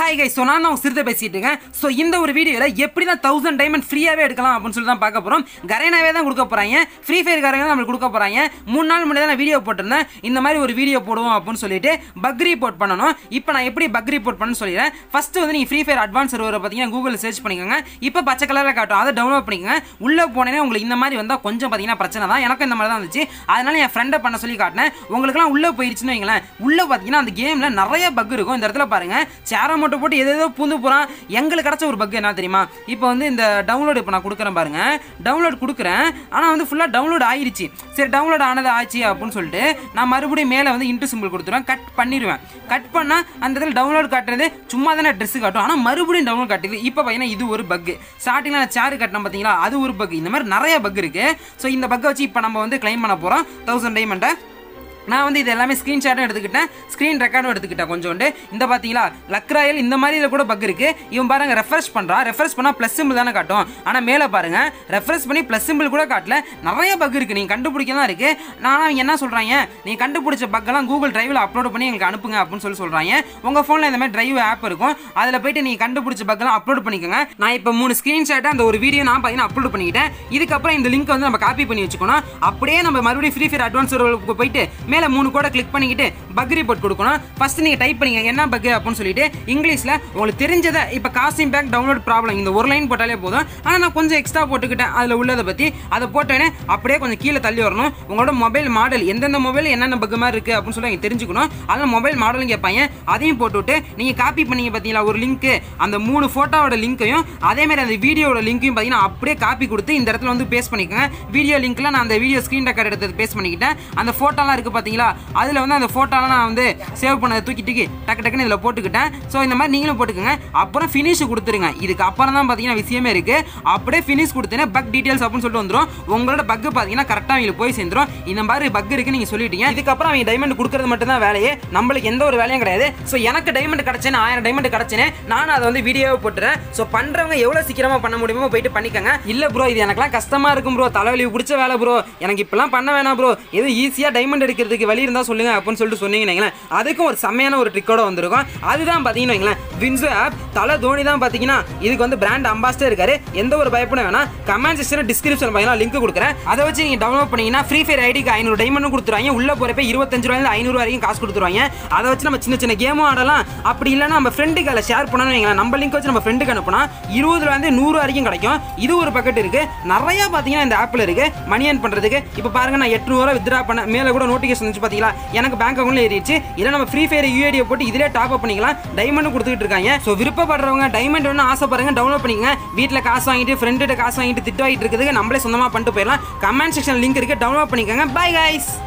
hi guy so நான் தான் சிறுத்தை பேசிட்டு இருக்கேன் ஸோ இந்த ஒரு வீடியோவில் எப்படி தான் தௌசண்ட் டைமண்ட் ஃப்ரீயாகவே எடுக்கலாம் அப்படின்னு சொல்லி தான் பார்க்க போகிறோம் கரேனாவே தான் கொடுக்க போகிறாங்க ஃப்ரீ ஃபயர் காரங்க தான் நம்மளுக்கு கொடுக்க போகிறாங்க மூணு நாள் முன்னாடி தான் நான் வீடியோ போட்டிருந்தேன் இந்த மாதிரி ஒரு வீடியோ போடுவோம் அப்படின்னு சொல்லிட்டு பக் ரிப்போர்ட் பண்ணணும் இப்போ நான் எப்படி பக் ரிப்போர்ட் பண்ணு சொல்லிடுறேன் ஃபஸ்ட்டு வந்து நீங்கள் ஃப்ரீ ஃபயர் அட்வான்ஸ் சர்வரை பார்த்தீங்கன்னா கூகுளில் சர்ச் பண்ணிக்கோங்க இப்போ பச்சை கலரில் காட்டும் அதை டவுன்லோட் பண்ணிக்கோங்க உள்ளே போனேனே உங்களுக்கு இந்த மாதிரி வந்தால் கொஞ்சம் பார்த்தீங்கன்னா பிரச்சனை தான் எனக்கும் இந்த மாதிரி தான் இருந்துச்சு அதனால என் ஃப்ரெண்டை பண்ண சொல்லி காட்டினேன் உங்களுக்குலாம் உள்ளே போயிருச்சுன்னு வைங்களேன் உள்ளே பார்த்தீங்கன்னா அந்த கேமில் நிறைய பக் இருக்கும் இந்த இடத்துல பாருங்க சேரை மட்டும் போட்டு எது ஏதோ பூந்து போகிறான் எங்களுக்கு கிடச்ச ஒரு பக் என்ன தெரியுமா இப்போ வந்து இந்த டவுன்லோட் இப்போ நான் கொடுக்குறேன் பாருங்க டவுன்லோட் கொடுக்குறேன் ஆனால் வந்து ஃபுல்லாக டவுன்லோட் ஆயிருச்சு சரி டவுன்லோட் ஆனது ஆச்சு அப்படின்னு சொல்லிட்டு நான் மறுபடியும் மேலே வந்து இன்ட்டு சிம்பிள் கொடுத்துருவேன் கட் பண்ணிடுவேன் கட் பண்ணால் அந்த இடத்துல டவுன்லோட் காட்டுறது சும்மா தானே ட்ரெஸ் காட்டும் ஆனால் மறுபடியும் டவுன்லோட் காட்டுது இப்போ பார்த்தீங்கன்னா இது ஒரு பக் ஸ்டார்டிங்கில் நான் சேர் கட்டினேன் பார்த்தீங்களா அது ஒரு பக் இந்த மாதிரி நிறைய பக் இருக்குது ஸோ இந்த பக்கை வச்சு இப்போ நம்ம வந்து க்ளைம் பண்ண போகிறோம் தௌசண்ட் டைமண்ட்டை நான் வந்து இது எல்லாமே ஸ்க்ரீன்ஷாட்டும் எடுத்துக்கிட்டேன் ஸ்க்ரீன் ரெக்கார்டும் எடுத்துக்கிட்டேன் கொஞ்சோண்டு இந்த பார்த்தீங்களா லக்ராயல் இந்த மாதிரி இதில் கூட பக் இருக்கு இவன் பாருங்க ரெஃப்ரெஷ் பண்ணுறான் ரெஃப்ரெஷ் பண்ணால் ப்ளஸ் சிம்பிள் தானே காட்டும் ஆனால் மேலே பாருங்க ரெஃப்ரெஷ் பண்ணி ப்ளஸ் சிம்பிள் கூட காட்டல நிறைய பக் இருக்கு நீங்கள் கண்டுபிடிக்க தான் இருக்கு நான் அவங்க என்ன சொல்கிறாங்க நீங்கள் கண்டுபிடிச்ச பக்கெல்லாம் கூகுள் டிரைவில் அப்லோட் பண்ணி எங்களுக்கு அனுப்புங்க அப்படின்னு சொல்லி சொல்கிறாங்க உங்கள் ஃபோனில் இந்த மாதிரி டிரைவ் ஆப் இருக்கும் அதில் போயிட்டு நீங்கள் கண்டுபிடிச்ச பக்கெல்லாம் அப்லோட் பண்ணிக்கோங்க நான் இப்போ மூணு ஸ்க்ரீன்ஷாட்டை அந்த ஒரு வீடியோ நான் பார்த்தீங்கன்னா அப்லோட் பண்ணிக்கிட்டேன் இதுக்கப்புறம் இந்த லிங்க் வந்து நம்ம காப்பி பண்ணி வச்சுக்கணும் அப்படியே நம்ம மறுபடியும் ஃப்ரீ ஃபயர் அட்வான்ஸ் போயிட்டு மேலே மூணு கூட கிளிக் பண்ணிக்கிட்டு பக் ரிப்போர்ட் கொடுக்கணும் ஃபர்ஸ்ட் நீங்கள் டைப் பண்ணிங்க என்ன பக் அப்படின்னு சொல்லிட்டு இங்கிலீஷில் உங்களுக்கு தெரிஞ்சதை இப்போ காஸ்டிங் பேக் டவுன்லோட் ப்ராப்ளம் இந்த ஒரு லைன் போட்டாலே போதும் ஆனால் நான் கொஞ்சம் எக்ஸ்ட்ரா போட்டுக்கிட்டேன் அதில் உள்ளதை பற்றி அதை போட்டோன்னே அப்படியே கொஞ்சம் கீழே தள்ளி வரணும் உங்களோட மொபைல் மாடல் எந்தெந்த மொபைல் என்னென்ன பக் மாதிரி இருக்குது அப்படின்னு சொல்லி நீங்கள் தெரிஞ்சுக்கணும் அதில் மொபைல் மாடலும் கேட்பாங்க அதையும் போட்டுவிட்டு நீங்கள் காப்பி பண்ணீங்க பார்த்தீங்களா ஒரு லிங்க்கு அந்த மூணு ஃபோட்டோவோட லிங்க்கையும் அதேமாதிரி அந்த வீடியோட லிங்க்கையும் பார்த்தீங்கன்னா அப்படியே காப்பி கொடுத்து இந்த இடத்துல வந்து பேஸ்ட் பண்ணிக்கோங்க வீடியோ லிங்க்கில் நான் அந்த வீடியோ ஸ்க்ரீன் ரெக்கார்ட் எடுத்து பேஸ்ட் பண்ணிக்கிட்டேன் அந்த ஃபோட்டோலாம் இருக்குது பார்த்தீங்களா அதில் வந்து அந்த ஃபோட்டோலாம் நான் வந்து சேவ் பண்ணதை தூக்கி தூக்கி டக்கு டக்குன்னு இதில் போட்டுக்கிட்டேன் ஸோ இந்த மாதிரி நீங்களும் போட்டுக்கோங்க அப்புறம் ஃபினிஷ் கொடுத்துருங்க இதுக்கு அப்புறம் தான் பார்த்தீங்கன்னா விஷயமே இருக்குது அப்படியே ஃபினிஷ் கொடுத்தேன்னா பக் டீட்டெயில்ஸ் அப்படின்னு சொல்லிட்டு வந்துடும் உங்களோட பக் பார்த்தீங்கன்னா கரெக்டாக அவங்களுக்கு போய் சேர்ந்துரும் இந்த மாதிரி பக் இருக்கு நீங்கள் சொல்லிட்டீங்க இதுக்கப்புறம் அவங்க டைமண்ட் கொடுக்கறது மட்டும் தான் வேலையே நம்மளுக்கு எந்த ஒரு வேலையும் கிடையாது ஸோ எனக்கு டைமண்ட் கிடச்சேன்னு ஆயிரம் டைமண்ட் கிடச்சேன்னு நானும் அதை வந்து வீடியோவை போட்டுறேன் ஸோ பண்ணுறவங்க எவ்வளோ சீக்கிரமாக பண்ண முடியுமோ போயிட்டு பண்ணிக்கோங்க இல்லை ப்ரோ இது எனக்குலாம் கஷ்டமாக இருக்கும் ப்ரோ தலைவலி பிடிச்ச வேலை ப்ரோ எனக்கு இப்பெல்லாம் பண்ண வேணாம் ப்ரோ எதுவும் ஈஸியாக டைமண்ட் எடுக்கிறதுக்கு வழி இருந்தால் சொல்லுங்க அப்படின்னு சொல்லிட்டு சொன்னீங்கன்னு வைங்களேன் அதுக்கும் ஒரு செம்மையான ஒரு ட்ரிக்கோட வந்திருக்கும் அதுதான் பார்த்தீங்கன்னு வைங்களேன் வின்சோ ஆப் தலை தோனி தான் பார்த்தீங்கன்னா இதுக்கு வந்து பிராண்ட் அம்பாஸ்டர் இருக்காரு எந்த ஒரு பயப்பட வேணாம் கமெண்ட் செக்ஷன் டிஸ்கிரிப்ஷன் பார்த்தீங்கன்னா லிங்க் கொடுக்குறேன் அதை வச்சு நீங்கள் டவுன்லோட் பண்ணீங்கன்னா ஃப்ரீ ஃபயர் ஐடிக்கு ஐநூறு டைமண்டும் கொடுத்துருவாங்க உள்ள போகிறப்ப இருபத்தஞ்சு ரூபாயிலிருந்து ஐநூறு வரைக்கும் காசு கொடுத்துருவாங்க அதை வச்சு நம்ம சின்ன சின்ன கேமும் ஆடலாம் அப்படி இல்லைன்னா நம்ம ஃப்ரெண்டுக்கு அதில் ஷேர் பண்ணணும் வைங்களேன் நம்ம லிங்க் வச்சு நம்ம ஃப்ரெண்டுக்கு அனுப்புனா இருபது ரூபாயிருந்து நூறு வரைக்கும் கிடைக்கும் இது ஒரு பக்கெட் இருக்கு நிறைய பார்த்தீங்கன்னா இந்த ஆப்பில் இருக்கு மணி ஏர்ன் பண்ணுறதுக்கு இப்போ பாருங்க நான் எட்நூறுவா வித்ரா பண்ண மேலே கூட நோட்டிஃபிகேஷன் வந்துச்சு பார்த்தீங்களா எனக்கு பேங்க் அக்கௌண்ட்ல ஏறிடுச்சு இல்லை நம்ம ஃப்ரீ ஃபயர் யூஐடியை போட்டு இதிலே டாப் அப் பண்ணிக்கலாம் டைமண்ட் கொடுத்துட்டு இருக்காங்க ஸோ விருப்பப்படுறவங்க டைமண்ட் ஒன்று ஆசைப்படுறவங்க டவுன்லோட் பண்ணிக்கங்க வீட்டில் காசு வாங்கிட்டு ஃப்ரெண்டுகிட்ட காசு வாங்கிட்டு திட்டு வாங்கிட்டு இருக்கிறதுக்கு நம்மளே சொந்தமாக பண்ணிட்டு போயிடலாம் கமெண்ட் செக்ஷன் லிங்க் இருக்கு டவுன்லோட் பண்ணிக்கோங்க பை கைஸ்